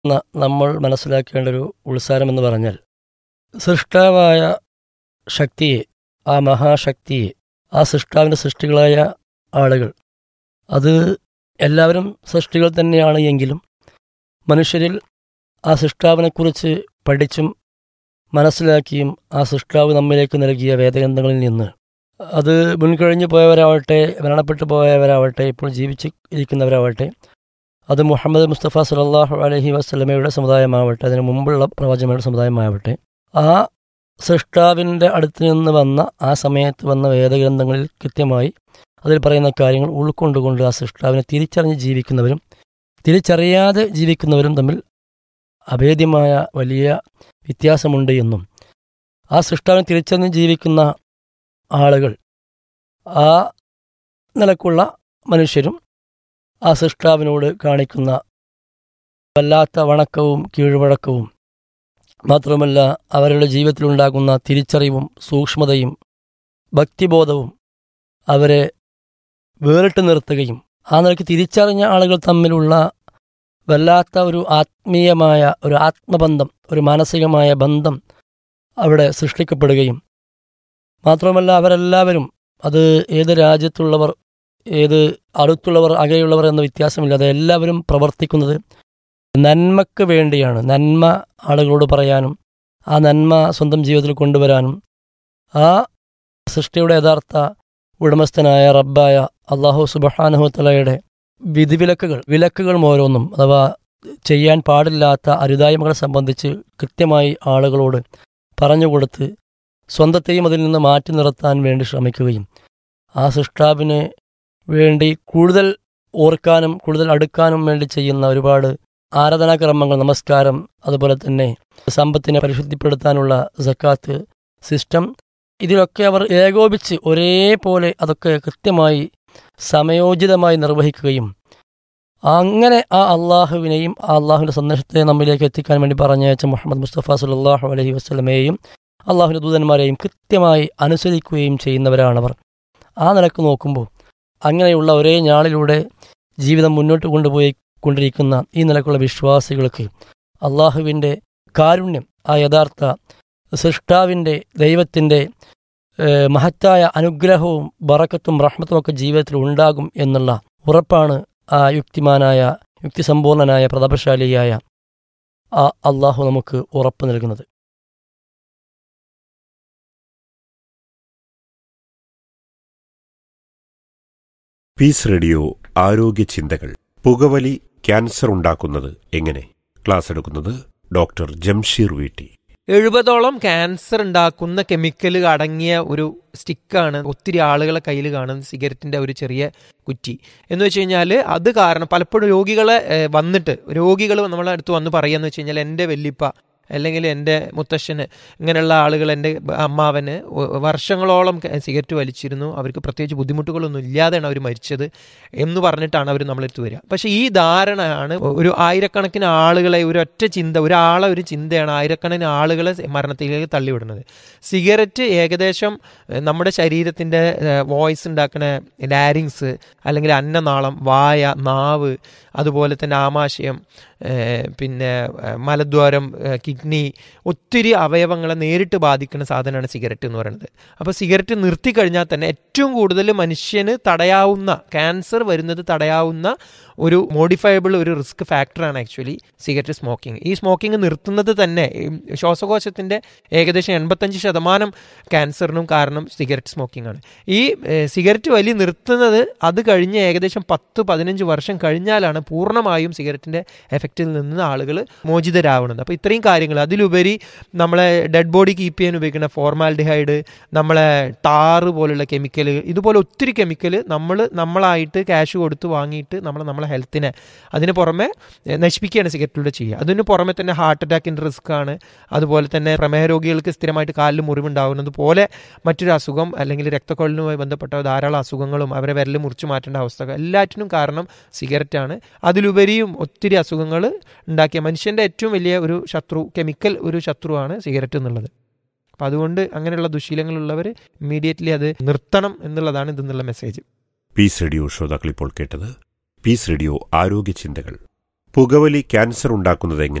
ന- നമ്മൾ മനസ്സിലാക്കേണ്ട ഒരു ഉത്സാരമെന്ന് പറഞ്ഞാൽ സൃഷ്ടാവായ ശക്തിയെ ആ മഹാശക്തിയെ ആ സൃഷ്ടാവിൻ്റെ സൃഷ്ടികളായ ആളുകൾ അത് എല്ലാവരും സൃഷ്ടികൾ തന്നെയാണ് എങ്കിലും മനുഷ്യരിൽ ആ സൃഷ്ടാവിനെക്കുറിച്ച് പഠിച്ചും മനസ്സിലാക്കിയും ആ സൃഷ്ടാവ് നമ്മിലേക്ക് നൽകിയ വേദഗ്രന്ഥങ്ങളിൽ നിന്ന് അത് മുൻകഴിഞ്ഞു പോയവരാവട്ടെ മരണപ്പെട്ടു പോയവരാവട്ടെ ഇപ്പോൾ ജീവിച്ച് ഇരിക്കുന്നവരാവട്ടെ അത് മുഹമ്മദ് മുസ്തഫ സലാഹു അലഹി വസ്ലമയുടെ സമുദായമാവട്ടെ അതിന് മുമ്പുള്ള പ്രവചനങ്ങളുടെ സമുദായമാവട്ടെ ആ സൃഷ്ടാവിൻ്റെ അടുത്ത് നിന്ന് വന്ന ആ സമയത്ത് വന്ന വേദഗ്രന്ഥങ്ങളിൽ കൃത്യമായി അതിൽ പറയുന്ന കാര്യങ്ങൾ ഉൾക്കൊണ്ടുകൊണ്ട് ആ സൃഷ്ടാവിനെ തിരിച്ചറിഞ്ഞ് ജീവിക്കുന്നവരും തിരിച്ചറിയാതെ ജീവിക്കുന്നവരും തമ്മിൽ അഭേദ്യമായ വലിയ വ്യത്യാസമുണ്ട് എന്നും ആ സൃഷ്ടാവിനെ തിരിച്ചറിഞ്ഞ് ജീവിക്കുന്ന ആളുകൾ ആ നിലക്കുള്ള മനുഷ്യരും ആ സൃഷ്ടാവിനോട് കാണിക്കുന്ന വല്ലാത്ത വണക്കവും കീഴ്വഴക്കവും മാത്രമല്ല അവരുടെ ജീവിതത്തിലുണ്ടാകുന്ന തിരിച്ചറിവും സൂക്ഷ്മതയും ഭക്തിബോധവും അവരെ വേറിട്ട് നിർത്തുകയും ആ നിലയ്ക്ക് തിരിച്ചറിഞ്ഞ ആളുകൾ തമ്മിലുള്ള വല്ലാത്ത ഒരു ആത്മീയമായ ഒരു ആത്മബന്ധം ഒരു മാനസികമായ ബന്ധം അവിടെ സൃഷ്ടിക്കപ്പെടുകയും മാത്രമല്ല അവരെല്ലാവരും അത് ഏത് രാജ്യത്തുള്ളവർ ഏത് അടുത്തുള്ളവർ അകെയുള്ളവർ എന്ന വ്യത്യാസമില്ലാതെ എല്ലാവരും പ്രവർത്തിക്കുന്നത് നന്മക്ക് വേണ്ടിയാണ് നന്മ ആളുകളോട് പറയാനും ആ നന്മ സ്വന്തം ജീവിതത്തിൽ കൊണ്ടുവരാനും ആ സൃഷ്ടിയുടെ യഥാർത്ഥ ഉടമസ്ഥനായ റബ്ബായ അള്ളാഹു സുബഹാനുഹത്തലയുടെ വിധിവിലക്കുകൾ വിലക്കുകൾ ഓരോന്നും അഥവാ ചെയ്യാൻ പാടില്ലാത്ത അരുതായ്മകളെ സംബന്ധിച്ച് കൃത്യമായി ആളുകളോട് പറഞ്ഞുകൊടുത്ത് സ്വന്തത്തെയും അതിൽ നിന്ന് മാറ്റി നിർത്താൻ വേണ്ടി ശ്രമിക്കുകയും ആ സൃഷ്ടാവിന് വേണ്ടി കൂടുതൽ ഓർക്കാനും കൂടുതൽ അടുക്കാനും വേണ്ടി ചെയ്യുന്ന ഒരുപാട് ആരാധനാക്രമങ്ങൾ നമസ്കാരം അതുപോലെ തന്നെ സമ്പത്തിനെ പരിശുദ്ധിപ്പെടുത്താനുള്ള സക്കാത്ത് സിസ്റ്റം ഇതിലൊക്കെ അവർ ഏകോപിച്ച് ഒരേപോലെ അതൊക്കെ കൃത്യമായി സമയോചിതമായി നിർവഹിക്കുകയും അങ്ങനെ ആ അള്ളാഹുവിനെയും ആ അള്ളാഹുവിൻ്റെ സന്ദേശത്തെ നമ്മിലേക്ക് എത്തിക്കാൻ വേണ്ടി പറഞ്ഞയച്ച മുഹമ്മദ് മുസ്തഫ സല്ലാഹു അലഹി വസ്ലമയെയും അള്ളാഹുവിൻ്റെ ദൂതന്മാരെയും കൃത്യമായി അനുസരിക്കുകയും ചെയ്യുന്നവരാണവർ ആ നിലക്ക് നോക്കുമ്പോൾ അങ്ങനെയുള്ള ഒരേ ഞാളിലൂടെ ജീവിതം മുന്നോട്ട് കൊണ്ടുപോയി കൊണ്ടിരിക്കുന്ന ഈ നിലക്കുള്ള വിശ്വാസികൾക്ക് അള്ളാഹുവിൻ്റെ കാരുണ്യം ആ യഥാർത്ഥ സൃഷ്ടാവിൻ്റെ ദൈവത്തിൻ്റെ ഏഹ്, മഹത്തായ അനുഗ്രഹവും ബറക്കത്തും റഹ്മത്തും ഒക്കെ ജീവിതത്തിൽ ഉണ്ടാകും എന്നുള്ള ഉറപ്പാണ് ആ യുക്തിമാനായ യുക്തിസമ്പൂർണനായ പ്രതാപശാലിയായ ആ അള്ളാഹു നമുക്ക് ഉറപ്പ് നൽകുന്നത് പീസ് റേഡിയോ ആരോഗ്യ ചിന്തകൾ പുകവലി ക്യാൻസർ ഉണ്ടാക്കുന്നത് എങ്ങനെ ക്ലാസ് എടുക്കുന്നത് ഡോക്ടർ ജംഷീർ വീട്ടി എഴുപതോളം ക്യാൻസർ ഉണ്ടാക്കുന്ന കെമിക്കൽ അടങ്ങിയ ഒരു സ്റ്റിക്കാണ് ഒത്തിരി ആളുകളെ കയ്യിൽ കാണുന്ന സിഗരറ്റിന്റെ ഒരു ചെറിയ കുറ്റി എന്ന് വെച്ച് കഴിഞ്ഞാൽ അത് കാരണം പലപ്പോഴും രോഗികളെ ഏഹ്, വന്നിട്ട് രോഗികൾ നമ്മളെ അടുത്ത് വന്ന് പറയാന്ന് വെച്ച് കഴിഞ്ഞാൽ എൻ്റെ വെല്ലിപ്പ അല്ലെങ്കിൽ എൻ്റെ മുത്തശ്ശന് ഇങ്ങനെയുള്ള ആളുകൾ എൻ്റെ അമ്മാവന് വ- വർഷങ്ങളോളം ക- സിഗരറ്റ് വലിച്ചിരുന്നു അവർക്ക് പ്രത്യേകിച്ച് ബുദ്ധിമുട്ടുകളൊന്നും ഇല്ലാതെയാണ് അവർ മരിച്ചത് എന്ന് പറഞ്ഞിട്ടാണ് അവർ നമ്മളെടുത്ത് വരിക പക്ഷേ ഈ ധാരണയാണ് ഒരു ആയിരക്കണക്കിന് ആളുകളെ ഒരു ഒറ്റ ചിന്ത ഒരാളെ ഒരു ചിന്തയാണ് ആയിരക്കണക്കിന് ആളുകളെ മരണത്തിലേക്ക് തള്ളിവിടുന്നത് സിഗരറ്റ് ഏകദേശം ഏഹ്, നമ്മുടെ ശരീരത്തിൻ്റെ വോയിസ് ഉണ്ടാക്കുന്ന ലാരിങ്സ് അല്ലെങ്കിൽ അന്നനാളം വായ നാവ് അതുപോലെ തന്നെ ആമാശയം ഏഹ്, പിന്നെ ഏഹ്, മലദ്വാരം ഏഹ്, കിഡ്നി ഒത്തിരി അവയവങ്ങളെ നേരിട്ട് ബാധിക്കുന്ന സാധനമാണ് സിഗരറ്റ് എന്ന് പറയുന്നത് അപ്പോൾ സിഗരറ്റ് നിർത്തി കഴിഞ്ഞാൽ തന്നെ ഏറ്റവും കൂടുതൽ മനുഷ്യന് തടയാവുന്ന ക്യാൻസർ വരുന്നത് തടയാവുന്ന ഒരു മോഡിഫയബിൾ ഒരു റിസ്ക് ഫാക്ടറാണ് ആക്ച്വലി സിഗരറ്റ് സ്മോക്കിംഗ് ഈ സ്മോക്കിംഗ് നിർത്തുന്നത് തന്നെ ഈ ശ്വാസകോശത്തിൻ്റെ ഏകദേശം എൺപത്തഞ്ച് ശതമാനം ക്യാൻസറിനും കാരണം സിഗരറ്റ് സ്മോക്കിംഗ് ആണ് ഈ ഏഹ്, സിഗരറ്റ് വലി നിർത്തുന്നത് അത് കഴിഞ്ഞ് ഏകദേശം പത്ത് പതിനഞ്ച് വർഷം കഴിഞ്ഞാലാണ് പൂർണ്ണമായും സിഗരറ്റിൻ്റെ എഫക്റ്റിൽ നിന്ന് ആളുകൾ മോചിതരാവുന്നത് അപ്പോൾ ഇത്രയും കാര്യങ്ങൾ അതിലുപരി നമ്മളെ ഡെഡ് ബോഡി കീപ്പ് ചെയ്യാൻ ഉപയോഗിക്കുന്ന ഫോർമാൽഡിഹൈഡ് നമ്മളെ ടാറ് പോലുള്ള കെമിക്കൽ ഇതുപോലെ ഒത്തിരി കെമിക്കൽ നമ്മൾ നമ്മളായിട്ട് ക്യാഷ് കൊടുത്ത് വാങ്ങിയിട്ട് നമ്മൾ നമ്മളെ ഹെൽത്തിനെ അതിന് പുറമെ എഹ്, നശിപ്പിക്കുകയാണ് സിഗരറ്റിലൂടെ ചെയ്യുക അതിന് പുറമെ തന്നെ ഹാർട്ട് അറ്റാക്കിൻ്റെ റിസ്ക് ആണ് അതുപോലെ തന്നെ പ്രമേഹ രോഗികൾക്ക് സ്ഥിരമായിട്ട് കാലിൽ മുറിവുണ്ടാകുന്നത് പോലെ മറ്റൊരു അസുഖം അല്ലെങ്കിൽ രക്തക്കൊഴലിനുമായി ബന്ധപ്പെട്ട ധാരാളം അസുഖങ്ങളും അവരെ വിരൽ മുറിച്ച് മാറ്റേണ്ട അവസ്ഥകൾ എല്ലാറ്റിനും കാരണം സിഗരറ്റാണ് അതിലുപരിയും ഒത്തിരി അസുഖങ്ങൾ ഉണ്ടാക്കിയ മനുഷ്യൻ്റെ ഏറ്റവും വലിയ ഒരു ശത്രു കെമിക്കൽ ഒരു ശത്രുവാണ് സിഗരറ്റ് എന്നുള്ളത് അപ്പം അതുകൊണ്ട് അങ്ങനെയുള്ള ദുശീലങ്ങളുള്ളവർ ഇമ്മീഡിയറ്റ്ലി അത് നിർത്തണം എന്നുള്ളതാണ് ഇതെന്നുള്ള മെസ്സേജ് പീസ് റേഡിയോ ശ്രോതാക്കൾ ഇപ്പോൾ കേട്ടത് പീസ് റേഡിയോ ആരോഗ്യ ചിന്തകൾ പുകവലി ക്യാൻസർ ഉണ്ടാക്കുന്നത് എങ്ങനെ